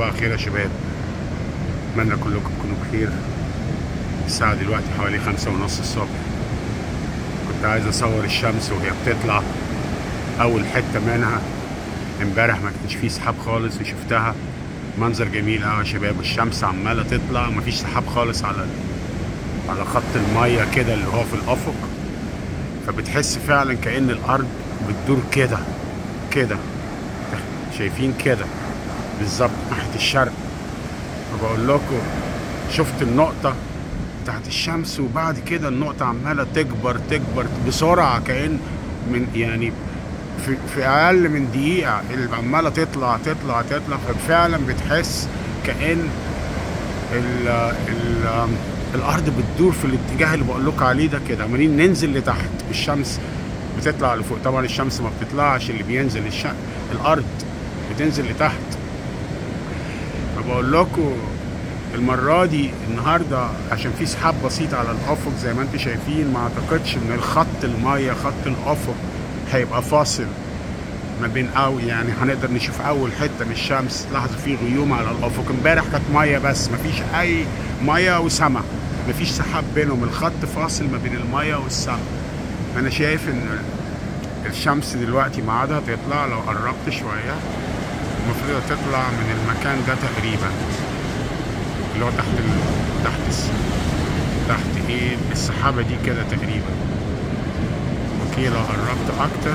صباح الخير يا شباب اتمنى كلكم تكونوا بخير الساعة دلوقتي حوالي خمسة ونص الصبح كنت عايز اصور الشمس وهي بتطلع اول حتة منها امبارح ما كانش فيه سحاب خالص وشفتها منظر جميل قوي يا شباب والشمس عمالة تطلع ومفيش سحاب خالص على على خط المية كده اللي هو في الافق فبتحس فعلا كأن الارض بتدور كده كده شايفين كده بالظبط ناحية الشرق فبقول لكم شفت النقطة بتاعت الشمس وبعد كده النقطة عمالة تكبر تكبر بسرعة كأن من يعني في, في أقل من دقيقة اللي عمالة تطلع تطلع تطلع ففعلا بتحس كأن ال ال الأرض بتدور في الاتجاه اللي بقول لكم عليه ده كده عمالين ننزل لتحت والشمس بتطلع لفوق طبعا الشمس ما بتطلعش اللي بينزل الش... الأرض بتنزل لتحت فبقول لكم المرة دي النهاردة عشان في سحاب بسيط على الأفق زي ما انتم شايفين ما أعتقدش إن الخط المية خط الأفق هيبقى فاصل ما بين أو يعني هنقدر نشوف أول حتة من الشمس لاحظوا في غيوم على الأفق امبارح كانت مية بس مفيش أي مية وسما مفيش سحاب بينهم الخط فاصل ما بين المية والسما أنا شايف إن الشمس دلوقتي ميعادها تطلع لو قربت شوية المفروض تطلع من المكان ده تقريبا اللي هو تحت ال... تحت الس... تحت ايه السحابة دي كده تقريبا اوكي لو قربت اكتر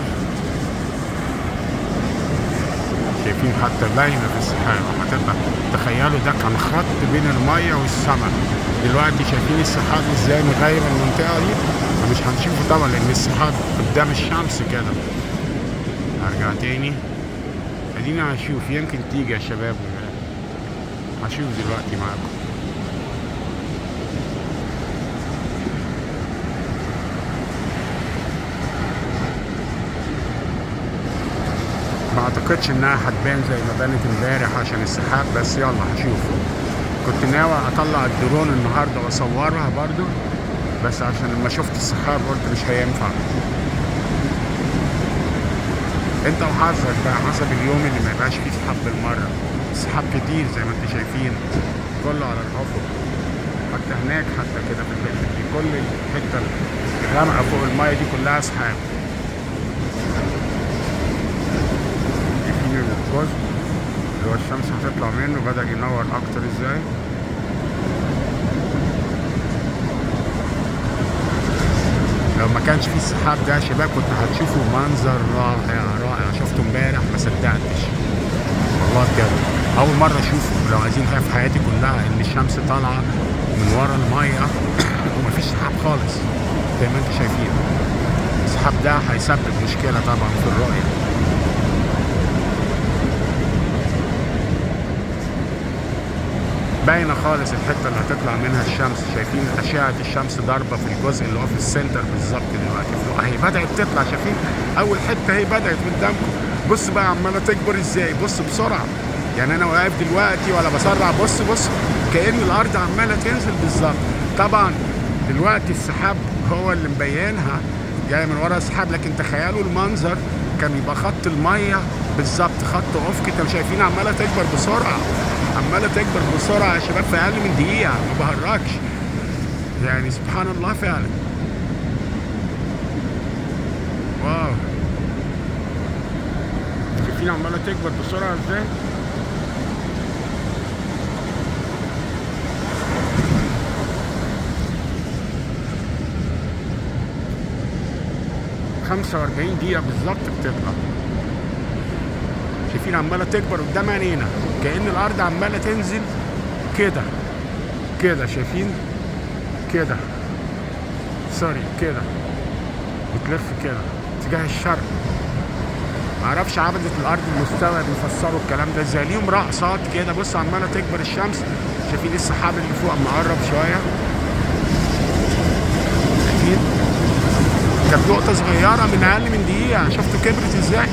شايفين حتى باينة في السحاب اما تبقى تخيلوا ده كان خط بين المية والسماء دلوقتي شايفين السحاب ازاي مغير المنطقة دي مش هنشوفه طبعا لان السحاب قدام الشمس كده ارجع تاني ادينا هشوف يمكن تيجي يا شباب هشوف دلوقتي معاكم ما اعتقدش انها هتبان زي ما بانت امبارح عشان السحاب بس يلا هشوف كنت ناوي اطلع الدرون النهارده واصورها برضو بس عشان لما شفت السحاب قلت مش هينفع انت وحظك بقى حسب اليوم اللي ما يبقاش فيه سحاب بالمره سحاب كتير زي ما انتم شايفين كله على الافق حتى هناك حتى كده في الحته دي كل الحته الغامقه فوق المايه دي كلها سحاب في الجزء اللي هو الشمس هتطلع منه بدأ ينور اكتر ازاي لو ما كانش في السحاب ده يا شباب كنت هتشوفوا منظر رائع رائع شفته امبارح ما صدقتش والله بجد اول مره اشوفه لو عايزين حاجه في حياتي كلها ان الشمس طالعه من ورا الميه ومفيش سحاب خالص زي ما انتم شايفين السحاب ده هيسبب مشكله طبعا في الرؤيه باينه خالص الحته اللي هتطلع منها الشمس شايفين اشعه الشمس ضاربه في الجزء اللي هو في السنتر بالظبط دلوقتي اهي بدات تطلع شايفين اول حته اهي بدات قدامكم بص بقى عماله تكبر ازاي بص بسرعه يعني انا واقف دلوقتي ولا بسرع بص بص كأن الارض عماله تنزل بالظبط طبعا دلوقتي السحاب هو اللي مبينها جاي من ورا السحاب لكن تخيلوا المنظر كان يبقى خط الميه بالظبط خط افقي انتوا شايفين عماله تكبر بسرعه عماله تكبر بسرعه يا شباب في اقل من دقيقه ما بهرجش يعني سبحان الله فعلا واو شايفين عماله تكبر بسرعه ازاي خمسة وأربعين دقيقة بالظبط بتطلع شايفين عمالة تكبر قدام عينينا كأن الأرض عمالة تنزل كده كده شايفين كده سوري كده بتلف كده اتجاه الشرق معرفش عبدة الأرض المستوى بيفسروا الكلام ده ازاي ليهم رقصات كده بص عمالة تكبر الشمس شايفين السحاب اللي فوق مقرب شوية شايفين كانت نقطة صغيرة من أقل من دقيقة شفتوا كبرت ازاي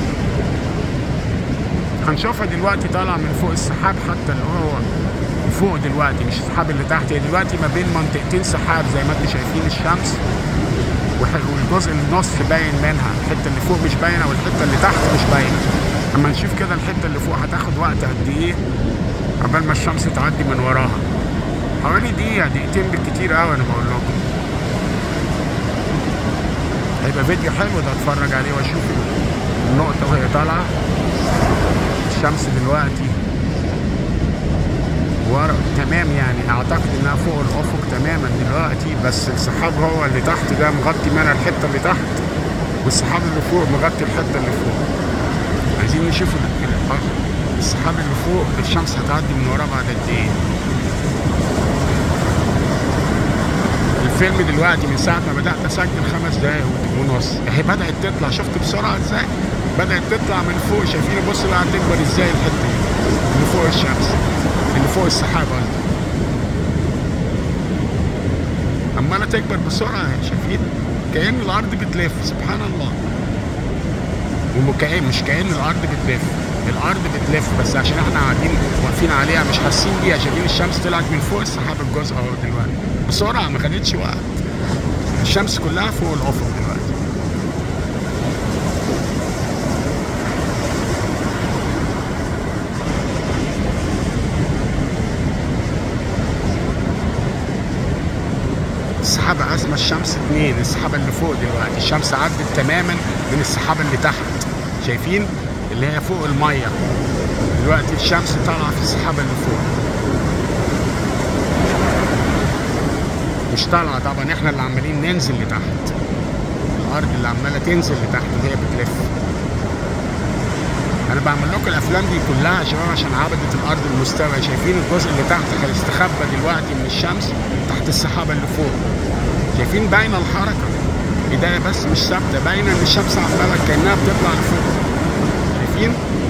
هنشوفها دلوقتي طالعة من فوق السحاب حتى اللي هو فوق دلوقتي مش السحاب اللي تحت هي دلوقتي ما بين منطقتين سحاب زي ما انتم شايفين الشمس والجزء النص باين منها الحته اللي فوق مش باينه والحته اللي تحت مش باينه اما نشوف كده الحته اللي فوق هتاخد وقت قد ايه قبل ما الشمس تعدي من وراها حوالي دقيقة دقيقتين بالكتير قوي انا بقول لكم هيبقى فيديو حلو ده اتفرج عليه واشوف النقطة وهي طالعة الشمس دلوقتي ورا تمام يعني اعتقد انها فوق الافق تماما دلوقتي بس السحاب هو اللي تحت ده مغطي منها الحته اللي تحت والسحاب اللي فوق مغطي الحته اللي فوق عايزين نشوف ال- ال- السحاب اللي فوق الشمس هتعدي من وراه بعد قد ايه الفيلم دلوقتي من ساعة ما بدأت أسجل خمس دقايق ونص أهي بدأت تطلع شفت بسرعة إزاي؟ بدأت تطلع من فوق شايفين بص بقى هتكبر إزاي الحتة دي اللي فوق الشمس اللي فوق السحاب قصدي عمالة تكبر بسرعة أهي شايفين؟ كأن الأرض بتلف سبحان الله وكأن مش كأن الأرض بتلف الأرض بتلف بس عشان احنا قاعدين واقفين عليها مش حاسين بيها شايفين الشمس طلعت من فوق السحاب الجزء اهو دلوقتي بسرعة ما خدتش وقت الشمس كلها فوق الأفق دلوقتي السحابة اسمها الشمس اتنين السحابة اللي فوق دلوقتي الشمس عدت تماما من السحابة اللي تحت شايفين اللي هي فوق المية دلوقتي الشمس طالعة في السحابة اللي فوق مش طالعة طبعا احنا اللي عمالين ننزل لتحت الأرض اللي عمالة تنزل لتحت وهي بتلف انا بعمل لكم الافلام دي كلها يا شباب عشان عبدة الارض المستوى شايفين الجزء اللي تحت هيستخبى دلوقتي من الشمس تحت السحابة اللي فوق شايفين باينة الحركة ايديا بس مش ثابتة باينة ان الشمس عمالة كأنها بتطلع لفوق شايفين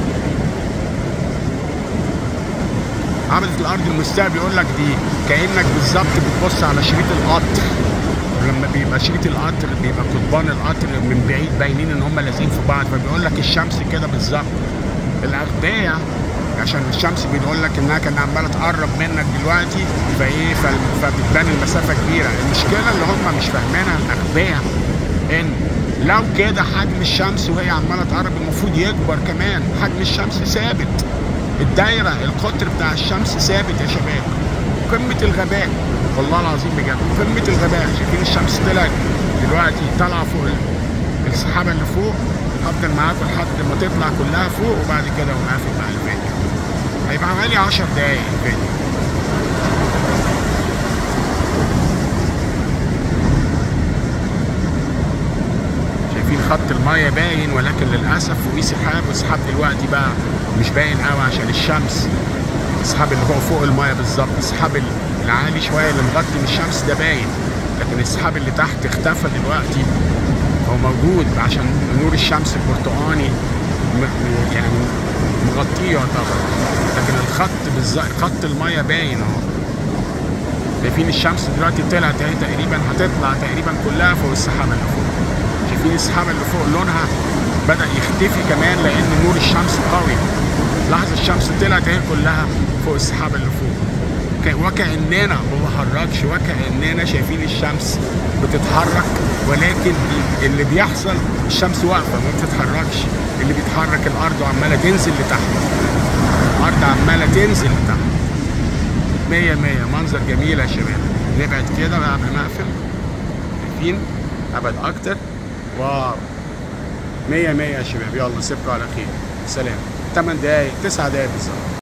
عبدة الارض المستوى بيقول لك دي كأنك بالظبط بتبص على شريط القطر لما بيبقى شريط القطر بيبقى قضبان القطر من بعيد باينين ان هم لازقين في بعض فبيقول لك الشمس كده بالظبط الاغبياء عشان الشمس بيقول لك انها كانت عماله تقرب منك دلوقتي فايه فال- فبتبان المسافه كبيره المشكله اللي هم مش فاهمينها الاغبياء ان لو كده حجم الشمس وهي عماله تقرب المفروض يكبر كمان حجم الشمس ثابت الدايره القطر بتاع الشمس ثابت يا شباب قمه الغباء والله العظيم بجد قمه الغباء شايفين الشمس طلعت دلوقتي طالعه فوق ال- السحابه اللي فوق هفضل معاكم لحد ما تطلع كلها فوق وبعد كده اقوم قافل مع الفيديو هيبقى حوالي 10 دقايق الفيديو شايفين خط المايه باين ولكن للاسف فوقيه سحاب والسحاب دلوقتي بقى مش باين قوي عشان الشمس السحاب اللي هو فوق المايه بالظبط السحاب العالي شويه اللي مغطي من الشمس ده باين لكن السحاب اللي تحت اختفى دلوقتي هو موجود عشان نور الشمس البرتقاني م- يعني مغطيه طبعا لكن الخط بالظبط خط المايه باين اهو شايفين الشمس دلوقتي طلعت اهي تقريبا هتطلع تقريبا كلها فوق السحابه اللي فوق شايفين السحابه اللي فوق لونها بدا يختفي كمان لان نور الشمس قوي لحظه الشمس طلعت اهي كلها فوق السحابه اللي فوق ك- وكاننا ما بحركش وكاننا شايفين الشمس بتتحرك ولكن اللي بيحصل الشمس واقفه ما بتتحركش اللي بيتحرك الارض وعماله تنزل لتحت الارض عماله تنزل لتحت مية مية منظر جميل يا شباب نبعد كده بقى قبل ما اقفل شايفين ابعد اكتر واو مية مية يا شباب يلا سيبكم على خير سلام 8 دقايق 9 دقايق بالظبط